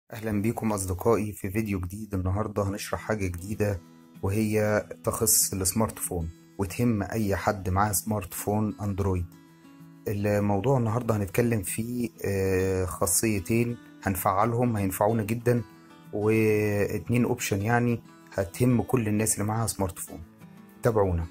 أهلا بيكم أصدقائي في فيديو جديد النهاردة هنشرح حاجة جديدة وهي تخص السمارت فون وتهم أي حد معاه سمارت فون أندرويد الموضوع النهاردة هنتكلم فيه آه، خاصيتين هنفعلهم هينفعونا جدا واتنين اوبشن يعني هتهم كل الناس اللي معاها سمارت فون تابعونا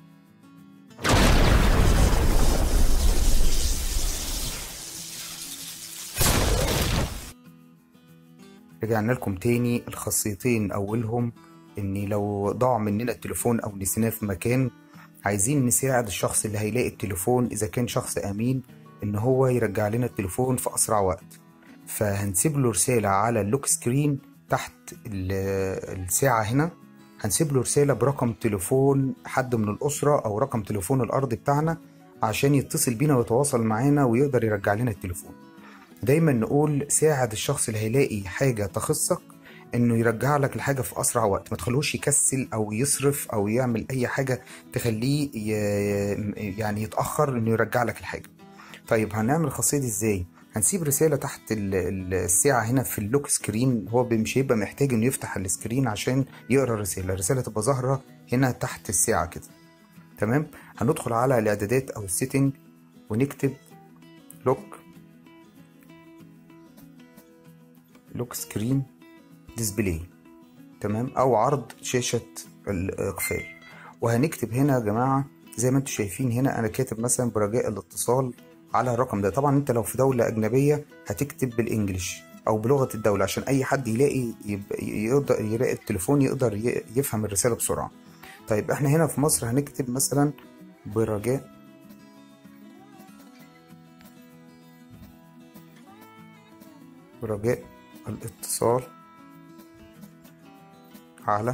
رجعنا لكم تاني الخاصيتين أولهم إن لو ضاع مننا التليفون أو نسيناه في مكان عايزين نساعد الشخص اللي هيلاقي التليفون إذا كان شخص أمين إن هو يرجع لنا التليفون في أسرع وقت فهنسيب له رسالة على اللوك سكرين تحت ال- الساعة هنا هنسيب له رسالة برقم تليفون حد من الأسرة أو رقم تليفون الأرض بتاعنا عشان يتصل بينا ويتواصل معانا ويقدر يرجع لنا التليفون دايما نقول ساعد الشخص اللي هيلاقي حاجة تخصك انه يرجع لك الحاجة في اسرع وقت ما تخلوش يكسل او يصرف او يعمل اي حاجة تخليه ي... يعني يتأخر انه يرجع لك الحاجة طيب هنعمل الخاصية دي ازاي هنسيب رسالة تحت ال- ال- الساعة هنا في اللوك سكرين هو ب- مش هيبقى محتاج انه يفتح السكرين عشان يقرا الرسالة الرسالة تبقى ظاهرة هنا تحت الساعة كده تمام هندخل على الاعدادات او السيتنج ونكتب لوك لوك سكرين ديسبلاي تمام او عرض شاشة الاقفال وهنكتب هنا يا جماعة زي ما انتم شايفين هنا انا كاتب مثلا برجاء الاتصال على الرقم ده طبعا انت لو في دولة اجنبية هتكتب بالانجلش او بلغة الدولة عشان اي حد يلاقي يب- يقدر يلاقي التليفون يقدر ي- يفهم الرسالة بسرعة طيب احنا هنا في مصر هنكتب مثلا برجاء برجاء الاتصال على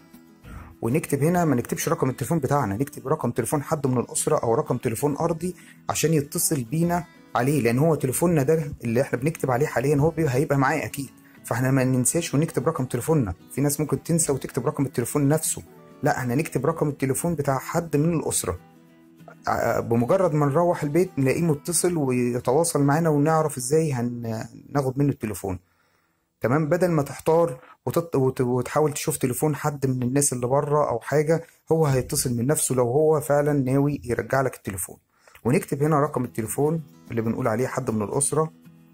ونكتب هنا ما نكتبش رقم التليفون بتاعنا نكتب رقم تليفون حد من الأسرة أو رقم تليفون أرضي عشان يتصل بينا عليه لأن هو تليفوننا ده اللي احنا بنكتب عليه حاليا هو بيبقى- هيبقى معاه أكيد فاحنا ما ننساش ونكتب رقم تليفوننا في ناس ممكن تنسى وتكتب رقم التليفون نفسه لا احنا نكتب رقم التليفون بتاع حد من الأسرة ع- بمجرد ما نروح البيت نلاقيه متصل ويتواصل معانا ونعرف ازاي هناخد منه التليفون تمام بدل ما تحتار وتط... وت... وتحاول تشوف تليفون حد من الناس اللي بره او حاجه هو هيتصل من نفسه لو هو فعلا ناوي يرجع لك التليفون ونكتب هنا رقم التليفون اللي بنقول عليه حد من الاسره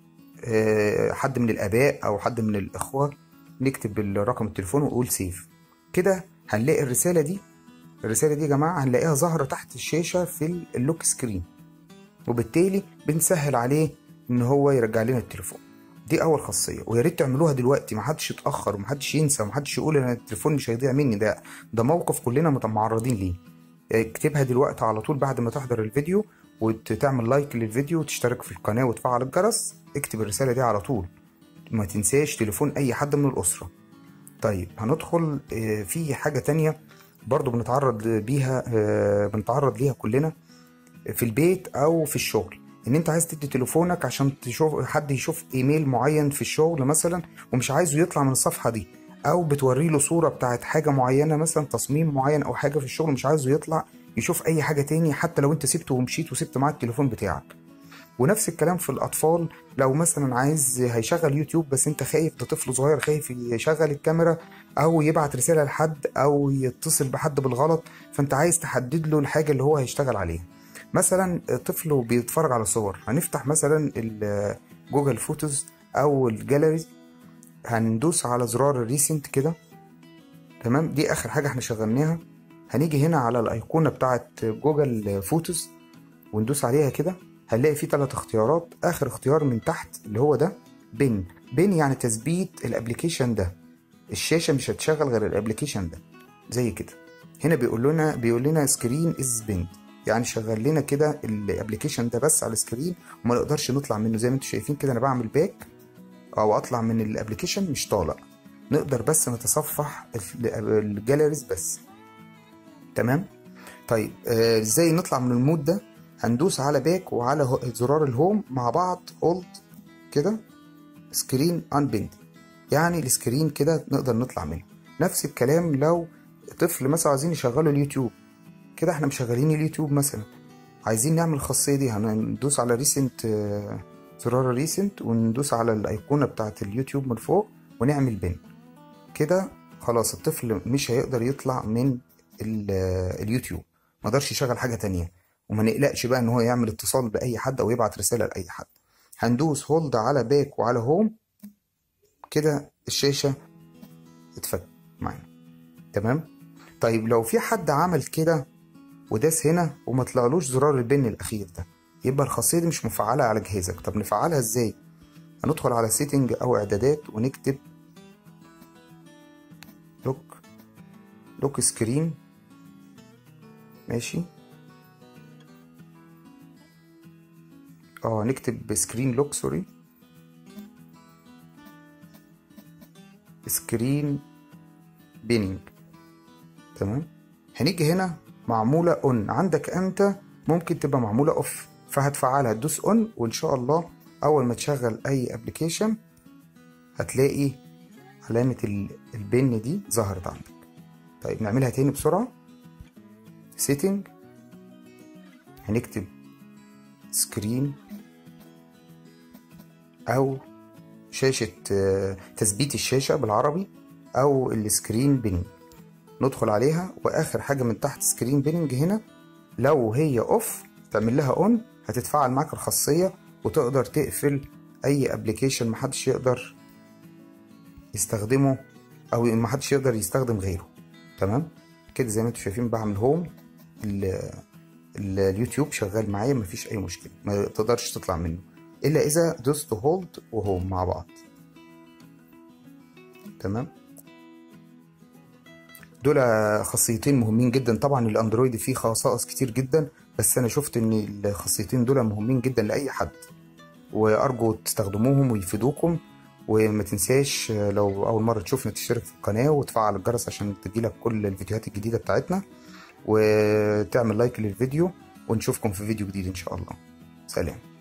آه، حد من الاباء او حد من الاخوه نكتب رقم التليفون ونقول سيف كده هنلاقي الرساله دي الرساله دي يا جماعه هنلاقيها ظاهره تحت الشاشه في اللوك سكرين وبالتالي بنسهل عليه ان هو يرجع لنا التليفون دي اول خاصيه ويا ريت تعملوها دلوقتي ما حدش يتاخر وما حدش ينسى وما حدش يقول ان التليفون مش هيضيع مني ده ده موقف كلنا مت- معرضين ليه اكتبها دلوقتي على طول بعد ما تحضر الفيديو وتعمل لايك للفيديو وتشترك في القناه وتفعل الجرس اكتب الرساله دي على طول ما تنساش تليفون اي حد من الاسره طيب هندخل آه، في حاجه تانية برضو بنتعرض بيها آه، بنتعرض ليها كلنا في البيت او في الشغل ان انت عايز تدي تليفونك عشان تشوف حد يشوف ايميل معين في الشغل مثلا ومش عايزه يطلع من الصفحه دي او بتوري له صوره بتاعت حاجه معينه مثلا تصميم معين او حاجه في الشغل مش عايزه يطلع يشوف اي حاجه تاني حتى لو انت سبته ومشيت وسبت معاه التليفون بتاعك ونفس الكلام في الاطفال لو مثلا عايز هيشغل يوتيوب بس انت خايف ده طفل صغير خايف يشغل الكاميرا او يبعت رساله لحد او يتصل بحد بالغلط فانت عايز تحدد له الحاجه اللي هو هيشتغل عليها مثلا طفل بيتفرج على صور هنفتح مثلا ال- جوجل فوتوز او الجاليري هندوس على زرار الريسنت كده تمام دي اخر حاجه احنا شغلناها هنيجي هنا على الايقونه بتاعت جوجل فوتوز وندوس عليها كده هنلاقي فيه ثلاث اختيارات اخر اختيار من تحت اللي هو ده بن بن يعني تثبيت الابليكيشن ده الشاشه مش هتشغل غير الابليكيشن ده زي كده هنا بيقول لنا بيقول لنا سكرين از بند يعني شغل لنا كده الابليكيشن ده بس على السكرين وما نقدرش نطلع منه زي ما انتم شايفين كده انا بعمل باك او اطلع من الابليكيشن مش طالع نقدر بس نتصفح ال- الجاليريز بس تمام طيب آه، ازاي نطلع من المود ده هندوس على باك وعلى هو- زرار الهوم مع بعض هولد كده سكرين انبند يعني السكرين كده نقدر نطلع منه نفس الكلام لو طفل مثلا عايزين يشغلوا اليوتيوب كده احنا مشغلين اليوتيوب مثلا عايزين نعمل الخاصية دي هندوس على ريسنت زرار ريسنت وندوس على الايقونه بتاعه اليوتيوب من فوق ونعمل بن كده خلاص الطفل مش هيقدر يطلع من اليوتيوب ما قدرش يشغل حاجه تانية وما نقلقش بقى ان هو يعمل اتصال باي حد او يبعت رساله لاي حد هندوس هولد على باك وعلى هوم كده الشاشه اتفك معانا تمام طيب لو في حد عمل كده وداس هنا وما طلعلوش زرار البن الاخير ده يبقى الخاصيه دي مش مفعله على جهازك طب نفعلها ازاي هندخل على سيتنج او اعدادات ونكتب لوك لوك سكرين ماشي اه نكتب سكرين لوك سوري سكرين بيننج تمام هنيجي هنا معمولة اون عندك انت ممكن تبقى معمولة اوف فهتفعلها تدوس اون وان شاء الله اول ما تشغل اي ابلكيشن هتلاقي علامة البن دي ظهرت عندك طيب نعملها تاني بسرعة سيتنج هنكتب سكرين او شاشة تثبيت الشاشة بالعربي او السكرين بيننج ندخل عليها واخر حاجة من تحت سكرين بيننج هنا لو هي اوف تعمل لها اون هتتفعل معاك الخاصية وتقدر تقفل اي ابلكيشن محدش يقدر يستخدمه او محدش يقدر يستخدم غيره تمام كده زي ما انتم شايفين بعمل هوم اليوتيوب شغال معايا مفيش اي مشكله ما تقدرش تطلع منه الا اذا دوست هولد وهوم مع بعض تمام دول خاصيتين مهمين جدا طبعا الاندرويد فيه خصائص كتير جدا بس انا شفت ان الخاصيتين دول مهمين جدا لاي حد وارجو تستخدموهم ويفيدوكم وما تنساش لو اول مره تشوفنا تشترك في القناه وتفعل الجرس عشان تجيلك كل الفيديوهات الجديده بتاعتنا وتعمل لايك للفيديو ونشوفكم في فيديو جديد ان شاء الله سلام